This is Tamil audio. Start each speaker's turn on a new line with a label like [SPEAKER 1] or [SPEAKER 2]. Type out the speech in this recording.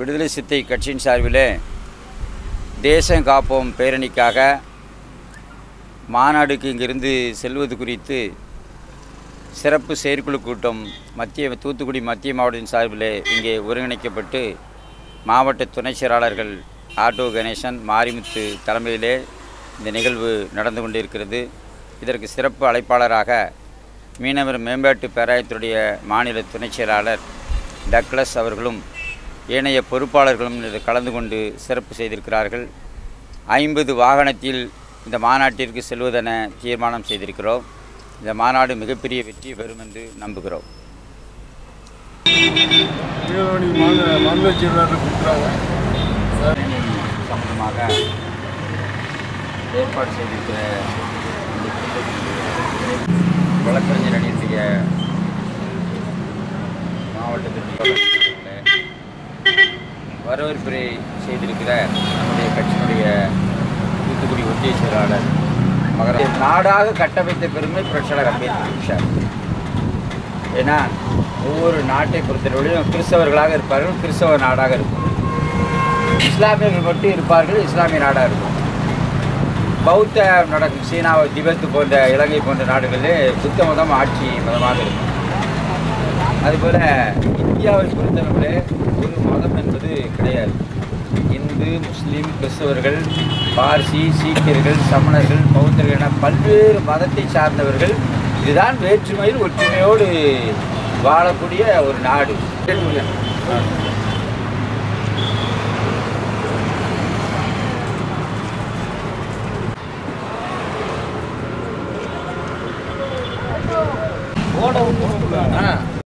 [SPEAKER 1] விடுதலை சித்தை கட்சியின் சார்பிலே தேசம் காப்போம் பேரணிக்காக மாநாடுக்கு இங்கிருந்து செல்வது குறித்து சிறப்பு செயற்குழு கூட்டம் மத்திய தூத்துக்குடி மத்திய மாவட்டத்தின் சார்பிலே இங்கே ஒருங்கிணைக்கப்பட்டு மாவட்ட துணை செயலாளர்கள் ஆட்டோ கணேசன் மாரிமுத்து தலைமையிலே இந்த நிகழ்வு நடந்து கொண்டிருக்கிறது இதற்கு சிறப்பு அழைப்பாளராக மீனவர் மேம்பாட்டு பேராயத்துடைய மாநில துணை செயலாளர் டக்ளஸ் அவர்களும் ஏனைய பொறுப்பாளர்களும் இதில் கலந்து கொண்டு சிறப்பு செய்திருக்கிறார்கள் ஐம்பது வாகனத்தில் இந்த மாநாட்டிற்கு செல்வதென தீர்மானம் செய்திருக்கிறோம் இந்த மாநாடு மிகப்பெரிய வெற்றி பெறும் என்று நம்புகிறோம்
[SPEAKER 2] நீலமணி மாநில மாநில செயலாளர் கொடுக்குறாங்க
[SPEAKER 1] சம்பந்தமாக ஏற்பாடு செய்திருக்கிற இந்த கூட்டத்தில் வழக்கறிஞர் அணியினுடைய மாவட்டத்தினுடைய வரவேற்புரை செய்திருக்கிற நம்முடைய கட்சியினுடைய தூத்துக்குடி ஒன்றிய செயலாளர் மகர நாடாக கட்டமைத்த பெருமை புரட்சியாளர் அம்பேத்கர் விஷால் ஏன்னா ஒவ்வொரு நாட்டை பொறுத்தவரையிலும் கிறிஸ்தவர்களாக இருப்பார்கள் கிறிஸ்தவ நாடாக இருக்கும் இஸ்லாமியர்கள் மட்டும் இருப்பார்கள் இஸ்லாமிய நாடாக இருக்கும் பௌத்த நடக்கும் சீனா திபெத் போன்ற இலங்கை போன்ற நாடுகளிலே புத்த மதம் ஆட்சி மதமாக இருக்கும் அதுபோல் இந்தியாவை பொறுத்தவரை ஒரு மதம் என்பது கிடையாது இந்து முஸ்லீம் கிறிஸ்தவர்கள் பார்சி சீக்கியர்கள் சமணர்கள் பௌத்தர்கள் என பல்வேறு மதத்தை சார்ந்தவர்கள் இதுதான் வேற்றுமையில் ஒற்றுமையோடு வாழக்கூடிய ஒரு நாடு